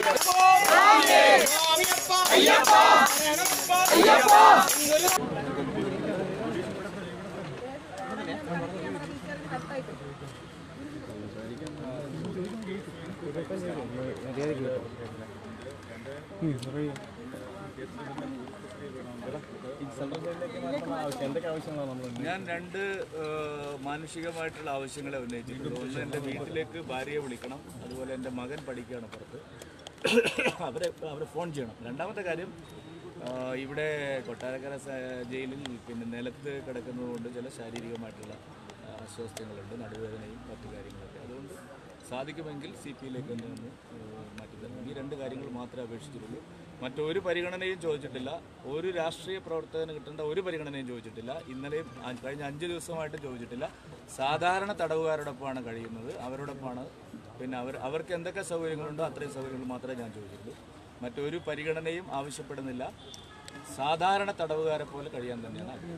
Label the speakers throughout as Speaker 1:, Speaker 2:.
Speaker 1: ഞാൻ രണ്ട് ഏഹ്, മാനുഷികമായിട്ടുള്ള ആവശ്യങ്ങളെ ഉന്നയിച്ചിട്ടുണ്ട് ഒന്ന് എൻ്റെ വീട്ടിലേക്ക് ഭാര്യയെ വിളിക്കണം അതുപോലെ എൻ്റെ മകൻ പഠിക്കുകയാണ് പുറത്ത് അവരെ അവരെ ഫോൺ ചെയ്യണം രണ്ടാമത്തെ കാര്യം ഏഹ്, ഇവിടെ കൊട്ടാരക്കര സ- ജയിലിൽ പിന്നെ നിലത്ത് കിടക്കുന്നതുകൊണ്ട് ചില ശാരീരികമായിട്ടുള്ള ആ, അസ്വസ്ഥങ്ങളുണ്ട് നടുവേദനയും മറ്റു കാര്യങ്ങളൊക്കെ അതുകൊണ്ട് സാധിക്കുമെങ്കിൽ സി പിയിലേക്ക് തന്നെ ഒന്ന് ഏഹ്, മാറ്റിത്തരണം ഈ രണ്ട് കാര്യങ്ങൾ മാത്രമേ അപേക്ഷിച്ചിട്ടുള്ളൂ മറ്റൊരു പരിഗണനയും ചോദിച്ചിട്ടില്ല ഒരു രാഷ്ട്രീയ പ്രവർത്തകന് കിട്ടേണ്ട ഒരു പരിഗണനയും ചോദിച്ചിട്ടില്ല ഇന്നലെയും അ- കഴിഞ്ഞ അഞ്ച് ദിവസമായിട്ട് ചോദിച്ചിട്ടില്ല സാധാരണ തടവുകാരോടൊപ്പമാണ് കഴിയുന്നത് അവരോടൊപ്പമാണ് പിന്നെ അവർ അവർക്ക് എന്തൊക്കെ സൗകര്യങ്ങളുണ്ടോ അത്രയും സൗകര്യങ്ങൾ മാത്രമേ ഞാൻ ചോദിച്ചിട്ടുള്ളൂ മറ്റൊരു പരിഗണനയും ആവശ്യപ്പെടുന്നില്ല സാധാരണ തടവുകാരെ പോലെ കഴിയാൻ തന്നെയാണ് ആഗ്രഹം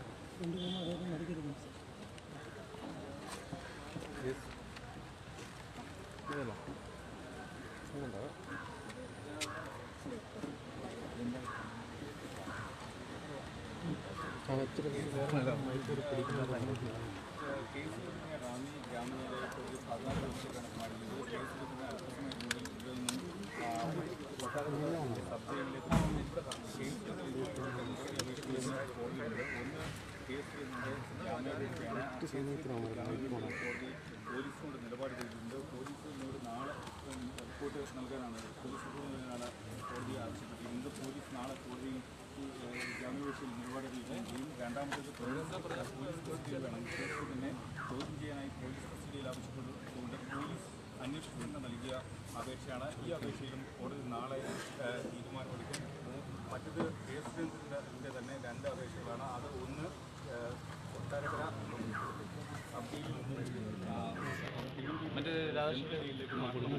Speaker 2: പോലീസിനോട് നിലപാട് ചെയ്തിട്ടുണ്ട് പോലീസിനോട് നാളെ റിപ്പോർട്ട് നൽകാനാണ് പോലീസ് നൽകാനാണ് കോടതി ആവശ്യപ്പെട്ടിട്ടുണ്ട് പോലീസ് നാളെ കോടതിയിൽ ജാമ്യാപേക്ഷയിൽ നിലപാട് അറിയിക്കുകയും ചെയ്യും രണ്ടാമത്തേത് പോലീസ് കസ്റ്റഡിയിൽ വേണം കേസ് തന്നെ ചോദ്യം ചെയ്യാനായി പോലീസ് കസ്റ്റഡിയിൽ ആവശ്യപ്പെട്ടുകൊണ്ട് പോലീസ് അന്വേഷണത്തിന് നൽകിയ അപേക്ഷയാണ് ഈ അപേക്ഷയിലും കോടതി നാളെ ഏഹ്, തീരുമാനമെടുക്കും മറ്റത് കേസിൻ്റെ തന്നെ രണ്ട് അപേക്ഷകളാണ് അത് ഒന്ന് ഏഹ്, കൊട്ടാരക്കര അപ്പീൽ
Speaker 1: മറ്റേ രാഷ്ട്രീയ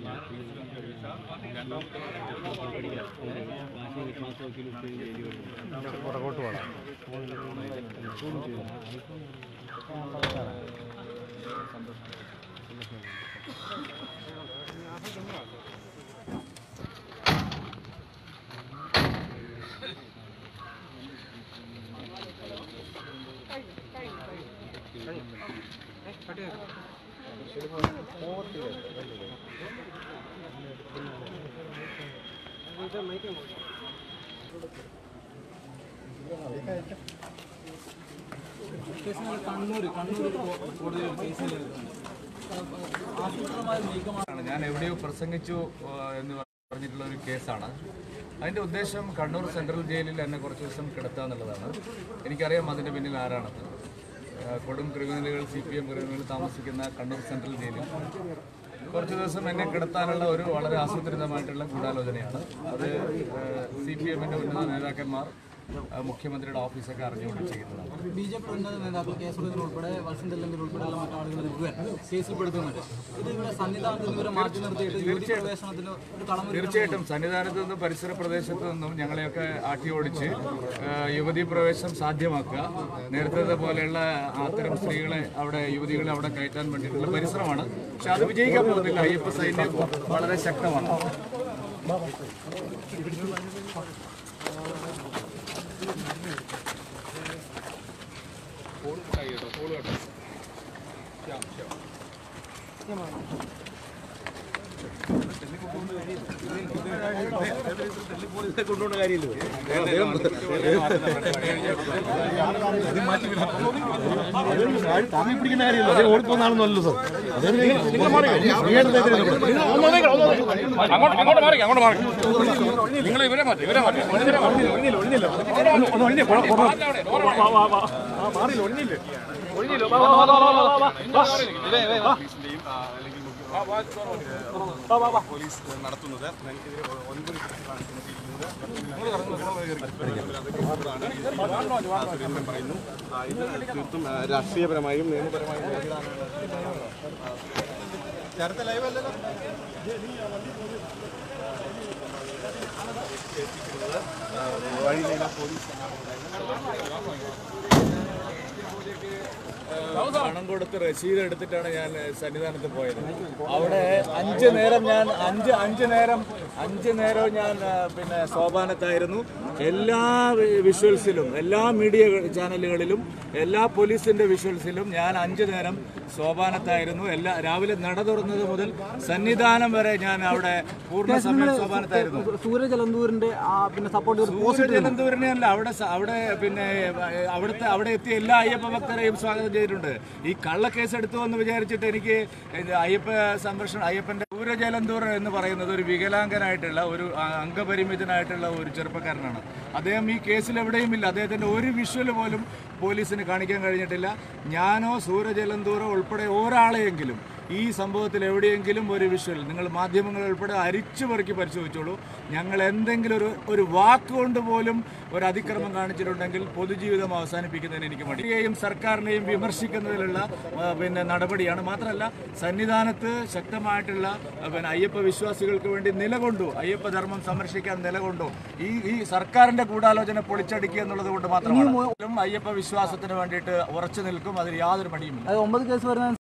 Speaker 1: ആണ്. ഞാൻ എവിടെയോ പ്രസംഗിച്ചു ആ, എന്ന് പറഞ്ഞിട്ടുള്ള ഒരു കേസാണ് അതിന്റെ ഉദ്ദേശം കണ്ണൂർ സെൻട്രൽ ജയിലിൽ എന്നെ കുറച്ച് ദിവസം കിടത്തുക എന്നുള്ളതാണ് എനിക്കറിയാം അതിന്റെ പിന്നിൽ ആരാണെന്ന് ആ, കൊടും ക്രിമിനലുകൾ സി പി എം ക്രിമിനലുകൾ താമസിക്കുന്ന കണ്ണൂർ സെൻട്രൽ ജയിലിൽ കുറച്ച് ദിവസം എന്നെ കിടത്താനുള്ള ഒരു വളരെ ആസൂത്രിതമായിട്ടുള്ള ഗൂഢാലോചനയാണ് അത് സി പി എമ്മിന്റെ ഉന്നത നേതാക്കന്മാർ ആ, മുഖ്യമന്ത്രിയുടെ ഓഫീസൊക്കെ അറിഞ്ഞുകൊണ്ട് ചെയ്യുന്നതാണ്
Speaker 3: ബി ജെ പി ഉന്നത നേതാക്കൾ കെ സുരേന്ദ്രൻ ഉൾപ്പെടെ വത്സൻ തെല്ലങ്കർ ഉൾപ്പെടെയുള്ള മറ്റാളുകൾ മുഴുവൻ കേസിൽപ്പെടുത്തുന്നുണ്ട് ഇത് ഇവിടെ സന്നിധാനത്ത് നിന്ന് ഇവരെ മാറ്റി നിർത്തിയിട്ട് യുവതി പ്രവേശനത്തിന് ഒരു കളം
Speaker 1: തീർച്ചയായിട്ടും സന്നിധാനത്ത് നിന്നും പരിസര പ്രദേശത്ത് നിന്നും ഞങ്ങളെയൊക്കെ ആട്ടി ഓടിച്ച് ആ, യുവതീ പ്രവേശനം സാധ്യമാക്കുക നേരത്തെ പോലെയുള്ള അത്തരം സ്ത്രീകളെ അവിടെ യുവതികളെ അവിടെ കയറ്റാൻ വേണ്ടിയിട്ടുള്ള പരിശ്രമമാണ് പക്ഷെ അത് വിജയിക്കാൻ പോകുന്നില്ല അയ്യപ്പ സൈന്യം വളരെ ശക്തമാണ്
Speaker 4: അങ്ങോട്ട് മാറി അങ്ങോട്ട് മാറി നിങ്ങൾ ഇവരെ മാറ്റി ഇവരെ മാറ്റി ഇവരെ മാറ്റി
Speaker 2: പോലീസ് നടത്തുന്നത് എനിക്കെതിരെ ഒൻപത് കേസുകളാണ് ചുമത്തിയിരിക്കുന്നത് സുരേന്ദ്രൻ പറയുന്നു ആ, ഇത് തീർത്തും ആ, രാഷ്ട്രീയപരമായും നിയമപരമായും നേരിടാനാണ് നേരത്തെ ലൈവ് അല്ലല്ലോ വഴിയിലുള്ള പോലീസ്
Speaker 1: പണം കൊടുത്ത് രസീത് എടുത്തിട്ടാണ് ഞാൻ സന്നിധാനത്ത് പോയത് അവിടെ അഞ്ച് നേരം ഞാൻ അഞ്ച് അഞ്ച് നേരം അഞ്ച് നേരം ഞാൻ ആ, പിന്നെ സോപാനത്തായിരുന്നു എല്ലാ വി- വിഷ്വൽസിലും എല്ലാ മീഡിയ ചാനലുകളിലും എല്ലാ പോലീസിന്റെ വിഷ്വൽസിലും ഞാൻ അഞ്ച് നേരം സോപാനത്തായിരുന്നു എല്ലാ രാവിലെ നട തുറന്നത് മുതൽ സന്നിധാനം വരെ ഞാൻ അവിടെ പൂർണ്ണ സമയം സോപാനത്തായിരുന്നു
Speaker 3: സൂര്യ ജലന്തൂരിന്റെ പിന്നെ സപ്പോർട്ട്
Speaker 1: സൂര്യജലന്തൂരിനെ അല്ല അവിടെ സ- അവിടെ പിന്നെ ഏഹ്, അവിടുത്തെ അവിടെ എത്തിയ എല്ലാ അയ്യപ്പ ഭക്തരെയും സ്വാഗതം ചെയ്തിട്ടുണ്ട് ഈ കള്ളക്കേസ് എടുത്തു എന്ന് വിചാരിച്ചിട്ട് എനിക്ക് ഇത് അയ്യപ്പ സംരക്ഷണം അയ്യപ്പന്റെ സൂര്യജലന്തൂർ എന്ന് പറയുന്നത് ഒരു വികലാംഗനായിട്ടുള്ള ഒരു അ- അംഗപരിമിതനായിട്ടുള്ള ഒരു ചെറുപ്പക്കാരനാണ് അദ്ദേഹം ഈ കേസിൽ എവിടെയും ഇല്ല അദ്ദേഹത്തിന്റെ ഒരു വിഷ്വൽ പോലും പോലീസിന് കാണിക്കാൻ കഴിഞ്ഞിട്ടില്ല ഞാനോ സൂര്യജലന്തൂറോ ഉൾപ്പെടെ ഒരാളെയെങ്കിലും ഈ സംഭവത്തിൽ എവിടെയെങ്കിലും ഒരു വിഷ്വൽ നിങ്ങൾ മാധ്യമങ്ങൾ ഉൾപ്പെടെ അരിച്ചു പെറുക്കി പരിശോധിച്ചോളൂ ഞങ്ങൾ എന്തെങ്കിലും ഒരു ഒരു വാക്കുകൊണ്ട് പോലും ഒരു അതിക്രമം കാണിച്ചിട്ടുണ്ടെങ്കിൽ പൊതുജീവിതം അവസാനിപ്പിക്കുന്നതിന് എനിക്ക് മടിയെയും സർക്കാരിനെയും വിമർശിക്കുന്നതിലുള്ള ആ, പിന്നെ നടപടിയാണ് മാത്രമല്ല സന്നിധാനത്ത് ശക്തമായിട്ടുള്ള ആ, പിന്നെ അയ്യപ്പ വിശ്വാസികൾക്ക് വേണ്ടി നിലകൊണ്ടു അയ്യപ്പ ധർമ്മം സംരക്ഷിക്കാൻ നിലകൊണ്ടു ഈ ഈ സർക്കാരിന്റെ ഗൂഢാലോചന പൊളിച്ചടിക്കുക എന്നുള്ളത് കൊണ്ട് മാത്രമാണ് അയ്യപ്പ വിശ്വാസത്തിന് വേണ്ടിയിട്ട് ഉറച്ചു നിൽക്കും അതിൽ യാതൊരു മടിയുമില്ല
Speaker 3: അത് ഒമ്പത് കേസ് വരുന്ന